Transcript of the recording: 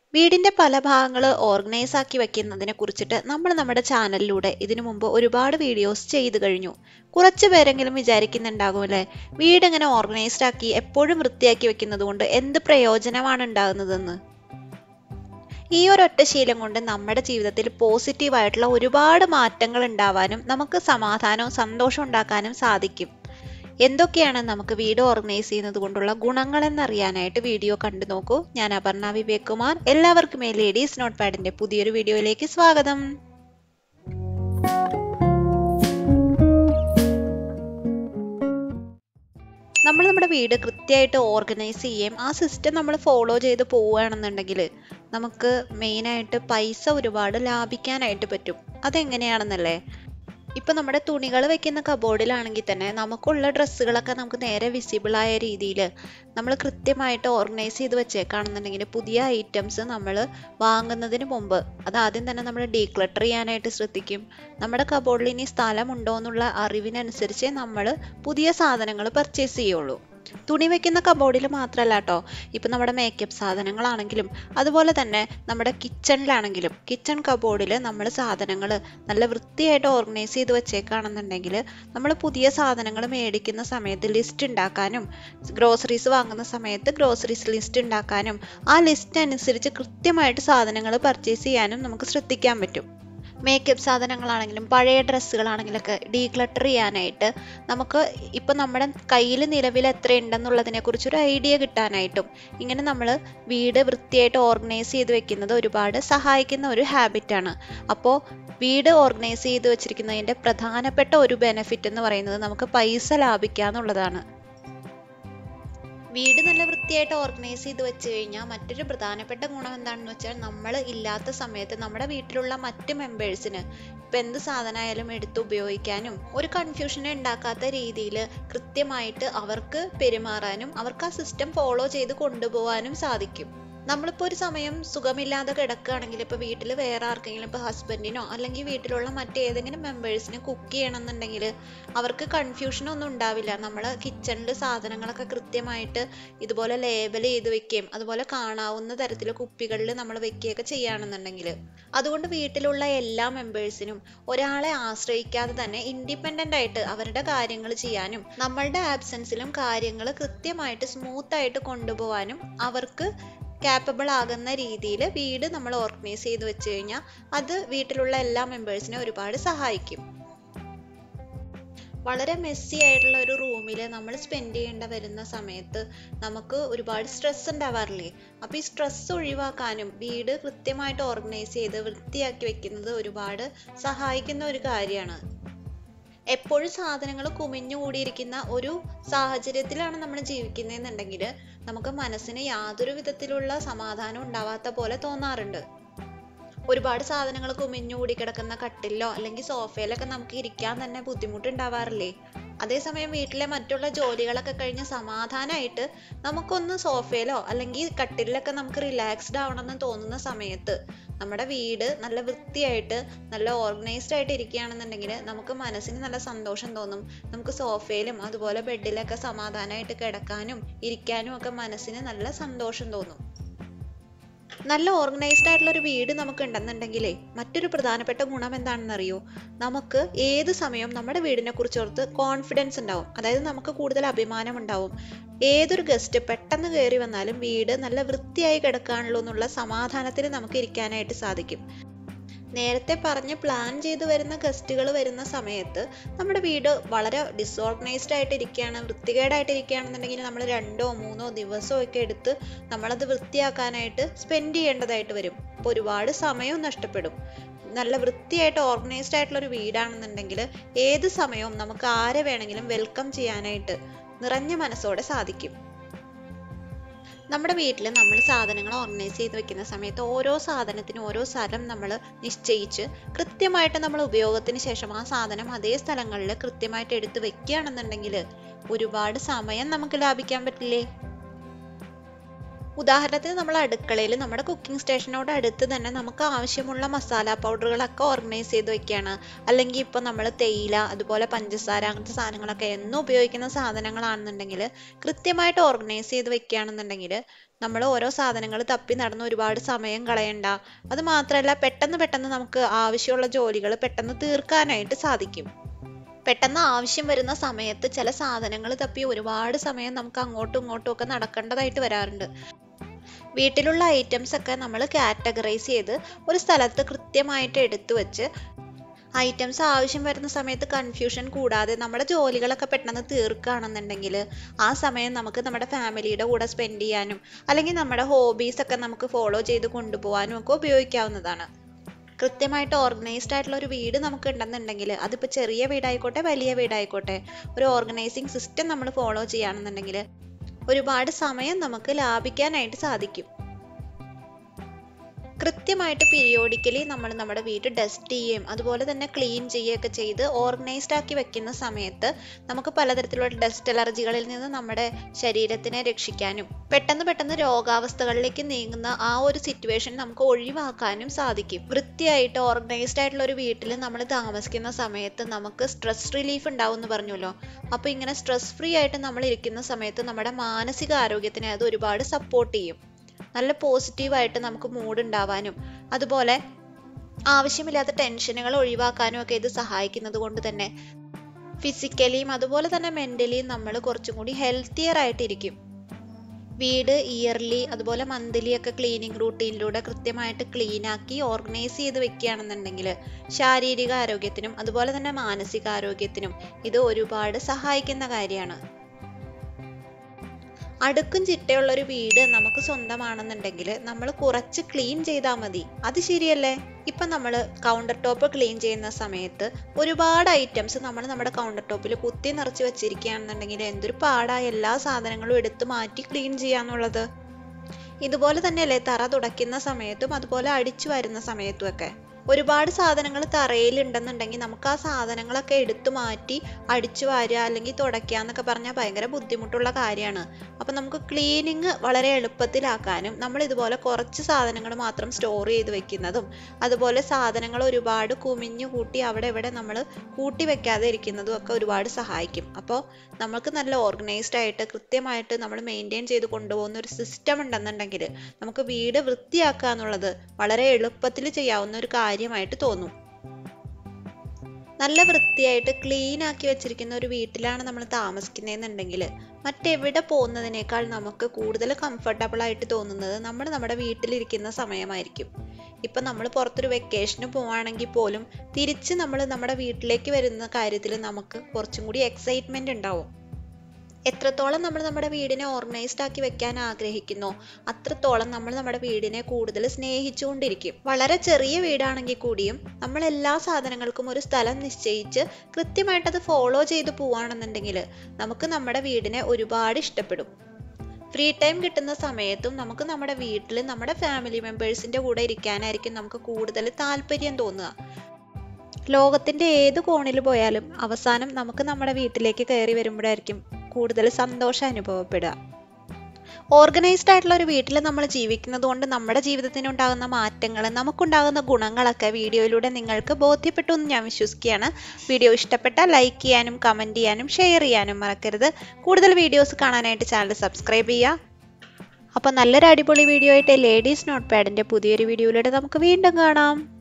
വീടിന്റെ പല ഭാഗങ്ങൾ ഓർഗനൈസ് ആക്കി വെക്കുന്നതിനെ കുറിച്ചിട്ട് നമ്മൾ നമ്മുടെ ചാനലിലൂടെ ഇതിനു മുമ്പ് ഒരുപാട് വീഡിയോസ് ചെയ്തു കഴിഞ്ഞു കുറച്ച് പേരെങ്കിലും വിചാരിക്കുന്നുണ്ടാകും അല്ലേ വീട് ഇങ്ങനെ ഓർഗനൈസ്ഡ് ആക്കി എപ്പോഴും വൃത്തിയാക്കി വെക്കുന്നത് കൊണ്ട് എന്ത് പ്രയോജനമാണ് ഉണ്ടാകുന്നതെന്ന് ഈ ഒരൊറ്റ ശീലം കൊണ്ട് നമ്മുടെ ജീവിതത്തിൽ പോസിറ്റീവ് ആയിട്ടുള്ള ഒരുപാട് മാറ്റങ്ങൾ ഉണ്ടാവാനും നമുക്ക് സമാധാനവും സന്തോഷവും ഉണ്ടാക്കാനും സാധിക്കും എന്തൊക്കെയാണ് നമുക്ക് വീട് ഓർഗനൈസ് ചെയ്യുന്നത് കൊണ്ടുള്ള ഗുണങ്ങൾ എന്നറിയാനായിട്ട് വീഡിയോ കണ്ടു നോക്കൂ ഞാൻ അപർണ വിവേക് കുമാർ എല്ലാവർക്കും ഈ ലേഡീസ് നോട്ട് പാഡിന്റെ പുതിയൊരു വീഡിയോയിലേക്ക് സ്വാഗതം നമ്മൾ നമ്മുടെ വീട് കൃത്യമായിട്ട് ഓർഗനൈസ് ചെയ്യുകയും ആ സിസ്റ്റം നമ്മൾ ഫോളോ ചെയ്ത് പോവുകയാണെന്നുണ്ടെങ്കിൽ നമുക്ക് മെയിനായിട്ട് പൈസ ഒരുപാട് ലാഭിക്കാനായിട്ട് പറ്റും അതെങ്ങനെയാണെന്നല്ലേ ഇപ്പൊ നമ്മുടെ തുണികൾ വെക്കുന്ന കബോർഡിലാണെങ്കിൽ തന്നെ നമുക്കുള്ള ഡ്രസ്സുകളൊക്കെ നമുക്ക് നേരെ വിസിബിൾ ആയ രീതിയിൽ നമ്മൾ കൃത്യമായിട്ട് ഓർഗനൈസ് ചെയ്ത് വെച്ചേക്കാണെന്നുണ്ടെങ്കിൽ പുതിയ ഐറ്റംസ് നമ്മൾ വാങ്ങുന്നതിന് മുമ്പ് അത് ആദ്യം തന്നെ നമ്മൾ ഡീക്ലട്ടർ ചെയ്യാനായിട്ട് ശ്രദ്ധിക്കും നമ്മുടെ കബോർഡിൽ ഇനി സ്ഥലമുണ്ടോ എന്നുള്ള അറിവിനനുസരിച്ച് നമ്മൾ പുതിയ സാധനങ്ങൾ പർച്ചേസ് ചെയ്യുള്ളൂ തുണി വെക്കുന്ന കബോർഡിൽ മാത്രമല്ല കേട്ടോ ഇപ്പം നമ്മുടെ മേക്കപ്പ് സാധനങ്ങളാണെങ്കിലും അതുപോലെ തന്നെ നമ്മുടെ കിച്ചണിലാണെങ്കിലും കിച്ചൺ കബോർഡിൽ നമ്മൾ സാധനങ്ങൾ നല്ല വൃത്തിയായിട്ട് ഓർഗനൈസ് ചെയ്ത് വെച്ചേക്കാണെന്നുണ്ടെങ്കിൽ നമ്മൾ പുതിയ സാധനങ്ങൾ മേടിക്കുന്ന സമയത്ത് ലിസ്റ്റ് ഉണ്ടാക്കാനും ഗ്രോസറീസ് വാങ്ങുന്ന സമയത്ത് ഗ്രോസറീസ് ലിസ്റ്റ് ഉണ്ടാക്കാനും ആ ലിസ്റ്റ് അനുസരിച്ച് കൃത്യമായിട്ട് സാധനങ്ങൾ പർച്ചേസ് ചെയ്യാനും നമുക്ക് ശ്രദ്ധിക്കാൻ പറ്റും മേക്കപ്പ് സാധനങ്ങളാണെങ്കിലും പഴയ ഡ്രസ്സുകളാണെങ്കിലൊക്കെ ഡീക്ലട്ടർ ചെയ്യാനായിട്ട് നമുക്ക് ഇപ്പം നമ്മുടെ കയ്യിൽ നിലവിൽ എത്ര ഉണ്ടെന്നുള്ളതിനെ കുറിച്ച് ഒരു ഐഡിയ കിട്ടാനായിട്ടും ഇങ്ങനെ നമ്മൾ വീട് വൃത്തിയായിട്ട് ഓർഗനൈസ് ചെയ്ത് വെക്കുന്നത് ഒരുപാട് സഹായിക്കുന്ന ഒരു ഹാബിറ്റാണ് അപ്പോൾ വീട് ഓർഗനൈസ് ചെയ്ത് വെച്ചിരിക്കുന്നതിൻ്റെ പ്രധാനപ്പെട്ട ഒരു ബെനിഫിറ്റ് എന്ന് പറയുന്നത് നമുക്ക് പൈസ ലാഭിക്കുക എന്നുള്ളതാണ് വീട് നല്ല വൃത്തിയായിട്ട് ഓർഗനൈസ് ചെയ്ത് വെച്ച് കഴിഞ്ഞാൽ മറ്റൊരു പ്രധാനപ്പെട്ട ഗുണം എന്താണെന്ന് വെച്ചാൽ നമ്മൾ ഇല്ലാത്ത സമയത്ത് നമ്മുടെ വീട്ടിലുള്ള മറ്റ് മെമ്പേഴ്സിന് ഇപ്പം എന്ത് സാധനമായാലും എടുത്ത് ഉപയോഗിക്കാനും ഒരു കൺഫ്യൂഷനെ ഉണ്ടാക്കാത്ത രീതിയിൽ കൃത്യമായിട്ട് അവർക്ക് പെരുമാറാനും അവർക്ക് ആ സിസ്റ്റം ഫോളോ ചെയ്ത് കൊണ്ടുപോകാനും സാധിക്കും നമ്മളിപ്പോൾ ഒരു സമയം സുഖമില്ലാതെ കിടക്കുകയാണെങ്കിൽ ഇപ്പോൾ വീട്ടിൽ വേറെ ആർക്കെങ്കിലും ഇപ്പോൾ ഹസ്ബൻഡിനോ അല്ലെങ്കിൽ വീട്ടിലുള്ള മറ്റേതെങ്കിലും മെമ്പേഴ്സിന് കുക്ക് ചെയ്യണമെന്നുണ്ടെങ്കിൽ അവർക്ക് കൺഫ്യൂഷൻ ഒന്നും ഉണ്ടാവില്ല നമ്മൾ കിച്ചണിൽ സാധനങ്ങളൊക്കെ കൃത്യമായിട്ട് ഇതുപോലെ ലേബൽ ചെയ്ത് വെക്കുകയും അതുപോലെ കാണാവുന്ന തരത്തിൽ കുപ്പികളിൽ നമ്മൾ വെക്കുകയൊക്കെ ചെയ്യുകയാണെന്നുണ്ടെങ്കിൽ അതുകൊണ്ട് വീട്ടിലുള്ള എല്ലാ മെമ്പേഴ്സിനും ഒരാളെ ആശ്രയിക്കാതെ തന്നെ ഇൻഡിപെൻഡൻ്റ് ആയിട്ട് അവരുടെ കാര്യങ്ങൾ ചെയ്യാനും നമ്മളുടെ ആബ്സെൻസിലും കാര്യങ്ങൾ കൃത്യമായിട്ട് സ്മൂത്ത് ആയിട്ട് കൊണ്ടുപോകാനും അവർക്ക് ക്യാപ്പബിൾ ആകുന്ന രീതിയിൽ വീട് നമ്മൾ ഓർഗനൈസ് ചെയ്ത് വെച്ച് കഴിഞ്ഞാൽ അത് വീട്ടിലുള്ള എല്ലാ മെമ്പേഴ്സിനെ ഒരുപാട് സഹായിക്കും വളരെ മെസ്സി ആയിട്ടുള്ള ഒരു റൂമിൽ നമ്മൾ സ്പെൻഡ് ചെയ്യേണ്ട വരുന്ന സമയത്ത് നമുക്ക് ഒരുപാട് സ്ട്രെസ് ഉണ്ടാവാറില്ലേ അപ്പോൾ ഈ സ്ട്രെസ് ഒഴിവാക്കാനും വീട് കൃത്യമായിട്ട് ഓർഗനൈസ് ചെയ്ത് വൃത്തിയാക്കി വെക്കുന്നത് ഒരുപാട് സഹായിക്കുന്ന ഒരു കാര്യമാണ് എപ്പോഴും സാധനങ്ങൾ കുമിഞ്ഞുകൂടിയിരിക്കുന്ന ഒരു സാഹചര്യത്തിലാണ് നമ്മൾ ജീവിക്കുന്നതെന്നുണ്ടെങ്കിൽ നമുക്ക് മനസ്സിന് യാതൊരു വിധത്തിലുള്ള സമാധാനം ഉണ്ടാവാത്ത പോലെ തോന്നാറുണ്ട് ഒരുപാട് സാധനങ്ങൾ കുമിഞ്ഞുകൂടി കിടക്കുന്ന കട്ടിലോ അല്ലെങ്കിൽ സോഫയിലൊക്കെ നമുക്ക് ഇരിക്കാൻ തന്നെ ബുദ്ധിമുട്ടുണ്ടാവാറില്ലേ അതേസമയം വീട്ടിലെ മറ്റുള്ള ജോലികളൊക്കെ കഴിഞ്ഞ് സമാധാനമായിട്ട് നമുക്കൊന്ന് സോഫയിലോ അല്ലെങ്കിൽ കട്ടിലൊക്കെ നമുക്ക് റിലാക്സ്ഡ് ആവണമെന്ന് തോന്നുന്ന സമയത്ത് നമ്മുടെ വീട് നല്ല വൃത്തിയായിട്ട് നല്ല ഓർഗനൈസ്ഡ് ആയിട്ട് ഇരിക്കുകയാണെന്നുണ്ടെങ്കിൽ നമുക്ക് മനസ്സിന് നല്ല സന്തോഷം തോന്നും നമുക്ക് സോഫയിലും അതുപോലെ ബെഡിലൊക്കെ സമാധാനമായിട്ട് കിടക്കാനും ഇരിക്കാനും ഒക്കെ മനസ്സിന് നല്ല സന്തോഷം തോന്നും നല്ല ഓർഗനൈസ്ഡ് ആയിട്ടുള്ള ഒരു വീട് നമുക്ക് ഉണ്ടെന്നുണ്ടെങ്കിലേ മറ്റൊരു പ്രധാനപ്പെട്ട ഗുണം എന്താണെന്ന് അറിയോ നമുക്ക് ഏത് സമയവും നമ്മുടെ വീടിനെ കുറിച്ച് ഓർത്ത് കോൺഫിഡൻസ് ഉണ്ടാവും അതായത് നമുക്ക് കൂടുതൽ അഭിമാനം ഉണ്ടാവും ഏതൊരു ഗസ്റ്റ് പെട്ടെന്ന് കയറി വന്നാലും വീട് നല്ല വൃത്തിയായി കിടക്കാനുള്ളൂ എന്നുള്ള സമാധാനത്തിൽ നമുക്ക് ഇരിക്കാനായിട്ട് സാധിക്കും നേരത്തെ പറഞ്ഞ് പ്ലാൻ ചെയ്ത് വരുന്ന ഗസ്റ്റുകൾ വരുന്ന സമയത്ത് നമ്മുടെ വീട് വളരെ ഡിസോർഗനൈസ്ഡ് ആയിട്ട് ഇരിക്കുകയാണ് വൃത്തികേടായിട്ട് ഇരിക്കുകയാണെന്നുണ്ടെങ്കിൽ നമ്മൾ രണ്ടോ മൂന്നോ ദിവസമോ ഒക്കെ എടുത്ത് നമ്മളത് വൃത്തിയാക്കാനായിട്ട് സ്പെൻഡ് ചെയ്യേണ്ടതായിട്ട് വരും അപ്പോൾ ഒരുപാട് സമയവും നഷ്ടപ്പെടും നല്ല വൃത്തിയായിട്ട് ഓർഗനൈസ്ഡ് ആയിട്ടുള്ള ഒരു വീടാണെന്നുണ്ടെങ്കിൽ ഏത് സമയവും നമുക്ക് ആരെ വേണമെങ്കിലും വെൽക്കം ചെയ്യാനായിട്ട് നിറഞ്ഞ മനസ്സോടെ സാധിക്കും നമ്മുടെ വീട്ടിൽ നമ്മൾ സാധനങ്ങൾ ഓർഗനൈസ് ചെയ്ത് വെക്കുന്ന സമയത്ത് ഓരോ സാധനത്തിനും ഓരോ സ്ഥലം നമ്മൾ നിശ്ചയിച്ച് കൃത്യമായിട്ട് നമ്മൾ ഉപയോഗത്തിന് ശേഷം ആ സാധനം അതേ സ്ഥലങ്ങളിൽ കൃത്യമായിട്ട് എടുത്ത് വെക്കുകയാണെന്നുണ്ടെങ്കിൽ ഒരുപാട് സമയം നമുക്ക് ലാഭിക്കാൻ പറ്റില്ലേ ഉദാഹരണത്തിന് നമ്മൾ അടുക്കളയിൽ നമ്മുടെ കുക്കിംഗ് സ്റ്റേഷനോട് അടുത്ത് തന്നെ നമുക്ക് ആവശ്യമുള്ള മസാല പൗഡറുകളൊക്കെ ഓർഗനൈസ് ചെയ്ത് വെക്കുകയാണ് അല്ലെങ്കിൽ ഇപ്പോൾ നമ്മൾ തേയില അതുപോലെ പഞ്ചസാര അങ്ങനത്തെ സാധനങ്ങളൊക്കെ എന്നും ഉപയോഗിക്കുന്ന സാധനങ്ങളാണെന്നുണ്ടെങ്കിൽ കൃത്യമായിട്ട് ഓർഗനൈസ് ചെയ്ത് വെക്കുകയാണെന്നുണ്ടെങ്കിൽ നമ്മൾ ഓരോ സാധനങ്ങൾ തപ്പി നടന്ന് ഒരുപാട് സമയം കളയണ്ട അത് മാത്രമല്ല പെട്ടെന്ന് പെട്ടെന്ന് നമുക്ക് ആവശ്യമുള്ള ജോലികൾ പെട്ടെന്ന് തീർക്കാനായിട്ട് സാധിക്കും പെട്ടെന്ന് ആവശ്യം വരുന്ന സമയത്ത് ചില സാധനങ്ങൾ തപ്പി ഒരുപാട് സമയം നമുക്ക് അങ്ങോട്ടും ഇങ്ങോട്ടും ഒക്കെ നടക്കേണ്ടതായിട്ട് വരാറുണ്ട് വീട്ടിലുള്ള ഐറ്റംസ് ഒക്കെ നമ്മൾ കാറ്റഗറൈസ് ചെയ്ത് ഒരു സ്ഥലത്ത് കൃത്യമായിട്ട് എടുത്തു വെച്ച് ഐറ്റംസ് ആവശ്യം വരുന്ന സമയത്ത് കൺഫ്യൂഷൻ കൂടാതെ നമ്മുടെ ജോലികളൊക്കെ പെട്ടെന്ന് തീർക്കുകയാണെന്നുണ്ടെങ്കിൽ ആ സമയം നമുക്ക് നമ്മുടെ ഫാമിലിയുടെ കൂടെ സ്പെൻഡ് ചെയ്യാനും അല്ലെങ്കിൽ നമ്മുടെ ഹോബീസ് ഒക്കെ നമുക്ക് ഫോളോ ചെയ്ത് കൊണ്ടുപോകാനും ഒക്കെ ഉപയോഗിക്കാവുന്നതാണ് കൃത്യമായിട്ട് ഓർഗനൈസ്ഡ് ആയിട്ടുള്ള ഒരു വീട് നമുക്ക് ഉണ്ടെന്നുണ്ടെങ്കിൽ അതിപ്പോൾ ചെറിയ വീടായിക്കോട്ടെ വലിയ വീടായിക്കോട്ടെ ഒരു ഓർഗനൈസിങ് സിസ്റ്റം നമ്മൾ ഫോളോ ചെയ്യുകയാണെന്നുണ്ടെങ്കിൽ ഒരുപാട് സമയം നമുക്ക് ലാഭിക്കാനായിട്ട് സാധിക്കും കൃത്യമായിട്ട് പീരിയോഡിക്കലി നമ്മൾ നമ്മുടെ വീട് ഡസ്റ്റ് ചെയ്യുകയും അതുപോലെ തന്നെ ക്ലീൻ ചെയ്യുകയൊക്കെ ചെയ്ത് ഓർഗനൈസ്ഡ് ആക്കി വെക്കുന്ന സമയത്ത് നമുക്ക് പലതരത്തിലുള്ള ഡസ്റ്റ് അലർജികളിൽ നിന്ന് നമ്മുടെ ശരീരത്തിനെ രക്ഷിക്കാനും പെട്ടെന്ന് പെട്ടെന്ന് രോഗാവസ്ഥകളിലേക്ക് നീങ്ങുന്ന ആ ഒരു സിറ്റുവേഷൻ നമുക്ക് ഒഴിവാക്കാനും സാധിക്കും വൃത്തിയായിട്ട് ഓർഗനൈസ്ഡ് ആയിട്ടുള്ള ഒരു വീട്ടിൽ നമ്മൾ താമസിക്കുന്ന സമയത്ത് നമുക്ക് സ്ട്രെസ് റിലീഫ് ഉണ്ടാവും എന്ന് പറഞ്ഞല്ലോ അപ്പോൾ ഇങ്ങനെ സ്ട്രെസ് ഫ്രീ ആയിട്ട് നമ്മൾ ഇരിക്കുന്ന സമയത്ത് നമ്മുടെ മാനസിക ആരോഗ്യത്തിനെ അത് ഒരുപാട് സപ്പോർട്ട് ചെയ്യും നല്ല പോസിറ്റീവായിട്ട് നമുക്ക് മൂഡ് ഉണ്ടാവാനും അതുപോലെ ആവശ്യമില്ലാത്ത ടെൻഷനുകൾ ഒഴിവാക്കാനും ഒക്കെ ഇത് സഹായിക്കുന്നത് കൊണ്ട് തന്നെ ഫിസിക്കലിയും അതുപോലെ തന്നെ മെൻ്റലിയും നമ്മൾ കുറച്ചും കൂടി ഹെൽത്തിയർ ആയിട്ടിരിക്കും വീട് ഇയർലി അതുപോലെ മന്ത്ലി ഒക്കെ ക്ലീനിങ് റൂട്ടീനിലൂടെ കൃത്യമായിട്ട് ക്ലീൻ ആക്കി ഓർഗനൈസ് ചെയ്ത് വെക്കുകയാണെന്നുണ്ടെങ്കിൽ ശാരീരിക ആരോഗ്യത്തിനും അതുപോലെ തന്നെ മാനസിക ആരോഗ്യത്തിനും ഇത് ഒരുപാട് സഹായിക്കുന്ന കാര്യമാണ് അടുക്കും ചിട്ടയുള്ള ഒരു വീട് നമുക്ക് സ്വന്തമാണെന്നുണ്ടെങ്കിൽ നമ്മൾ കുറച്ച് ക്ലീൻ ചെയ്താൽ മതി അത് ശരിയല്ലേ ഇപ്പൊ നമ്മൾ കൗണ്ടർ ടോപ്പ് ക്ലീൻ ചെയ്യുന്ന സമയത്ത് ഒരുപാട് ഐറ്റംസ് നമ്മൾ നമ്മുടെ കൗണ്ടർ ടോപ്പിൽ കുത്തി നിറച്ച് വെച്ചിരിക്കുകയാണെന്നുണ്ടെങ്കിൽ എന്തൊരു പാടാ എല്ലാ സാധനങ്ങളും എടുത്ത് മാറ്റി ക്ലീൻ ചെയ്യാന്നുള്ളത് ഇതുപോലെ തന്നെയല്ലേ തറ തുടയ്ക്കുന്ന സമയത്തും അതുപോലെ അടിച്ചു വരുന്ന സമയത്തും ഒക്കെ ഒരുപാട് സാധനങ്ങൾ തറയിലുണ്ടെന്നുണ്ടെങ്കിൽ നമുക്ക് ആ സാധനങ്ങളൊക്കെ എടുത്തു മാറ്റി അടിച്ചു വാരുക അല്ലെങ്കിൽ തുടയ്ക്കുക എന്നൊക്കെ പറഞ്ഞാൽ ഭയങ്കര ബുദ്ധിമുട്ടുള്ള കാര്യമാണ് അപ്പം നമുക്ക് ക്ലീനിങ് വളരെ എളുപ്പത്തിലാക്കാനും നമ്മൾ ഇതുപോലെ കുറച്ച് സാധനങ്ങൾ മാത്രം സ്റ്റോർ ചെയ്ത് വെക്കുന്നതും അതുപോലെ സാധനങ്ങൾ ഒരുപാട് കുമിഞ്ഞു കൂട്ടി അവിടെ ഇവിടെ നമ്മൾ കൂട്ടി വെക്കാതെ ഇരിക്കുന്നതും ഒക്കെ ഒരുപാട് സഹായിക്കും അപ്പോൾ നമുക്ക് നല്ല ഓർഗനൈസ്ഡ് ആയിട്ട് കൃത്യമായിട്ട് നമ്മൾ മെയിൻറ്റെയിൻ ചെയ്ത് കൊണ്ടുപോകുന്ന ഒരു സിസ്റ്റം ഉണ്ടെന്നുണ്ടെങ്കിൽ നമുക്ക് വീട് വൃത്തിയാക്കുക എന്നുള്ളത് വളരെ എളുപ്പത്തിൽ ചെയ്യാവുന്ന ഒരു കാര്യമായിട്ട് തോന്നും നല്ല വൃത്തിയായിട്ട് ക്ലീൻ ആക്കി വെച്ചിരിക്കുന്ന ഒരു വീട്ടിലാണ് നമ്മൾ താമസിക്കുന്നതെന്നുണ്ടെങ്കിൽ മറ്റെവിടെ പോകുന്നതിനേക്കാൾ നമുക്ക് കൂടുതൽ കംഫർട്ടബിൾ ആയിട്ട് തോന്നുന്നത് നമ്മൾ നമ്മുടെ വീട്ടിലിരിക്കുന്ന സമയമായിരിക്കും ഇപ്പം നമ്മൾ പുറത്തൊരു വെക്കേഷന് പോവുകയാണെങ്കിൽ പോലും തിരിച്ച് നമ്മൾ നമ്മുടെ വീട്ടിലേക്ക് വരുന്ന കാര്യത്തിൽ നമുക്ക് കുറച്ചും കൂടി എക്സൈറ്റ്മെന്റ് ഉണ്ടാവും എത്രത്തോളം നമ്മൾ നമ്മുടെ വീടിനെ ഓർഗനൈസ്ഡ് ആക്കി വെക്കാൻ ആഗ്രഹിക്കുന്നോ അത്രത്തോളം നമ്മൾ നമ്മുടെ വീടിനെ കൂടുതൽ സ്നേഹിച്ചുകൊണ്ടിരിക്കും വളരെ ചെറിയ വീടാണെങ്കിൽ കൂടിയും നമ്മൾ എല്ലാ സാധനങ്ങൾക്കും ഒരു സ്ഥലം നിശ്ചയിച്ച് കൃത്യമായിട്ട് അത് ഫോളോ ചെയ്ത് പോവുകയാണെന്നുണ്ടെങ്കിൽ നമുക്ക് നമ്മുടെ വീടിനെ ഒരുപാട് ഇഷ്ടപ്പെടും ഫ്രീ ടൈം കിട്ടുന്ന സമയത്തും നമുക്ക് നമ്മുടെ വീട്ടിൽ നമ്മുടെ ഫാമിലി മെമ്പേഴ്സിന്റെ കൂടെ ഇരിക്കാനായിരിക്കും നമുക്ക് കൂടുതൽ താല്പര്യം തോന്നുക ലോകത്തിന്റെ ഏത് കോണിൽ പോയാലും അവസാനം നമുക്ക് നമ്മുടെ വീട്ടിലേക്ക് കയറി വരുമ്പോഴായിരിക്കും കൂടുതൽ സന്തോഷം അനുഭവപ്പെടുക ഓർഗനൈസ്ഡ് ആയിട്ടുള്ള ഒരു വീട്ടിൽ നമ്മൾ ജീവിക്കുന്നത് കൊണ്ട് നമ്മുടെ ജീവിതത്തിന് ഉണ്ടാകുന്ന മാറ്റങ്ങൾ നമുക്കുണ്ടാകുന്ന ഗുണങ്ങളൊക്കെ വീഡിയോയിലൂടെ നിങ്ങൾക്ക് ബോധ്യപ്പെട്ടു എന്ന് ഞാൻ വിശ്വസിക്കുകയാണ് വീഡിയോ ഇഷ്ടപ്പെട്ടാൽ ലൈക്ക് ചെയ്യാനും കമൻറ്റ് ചെയ്യാനും ഷെയർ ചെയ്യാനും മറക്കരുത് കൂടുതൽ വീഡിയോസ് കാണാനായിട്ട് ചാനൽ സബ്സ്ക്രൈബ് ചെയ്യുക അപ്പോൾ നല്ലൊരു അടിപൊളി വീഡിയോ ആയിട്ട് ലേഡീസ് നോട്ട് പാഡിൻ്റെ പുതിയൊരു വീഡിയോയിലൂടെ നമുക്ക് വീണ്ടും കാണാം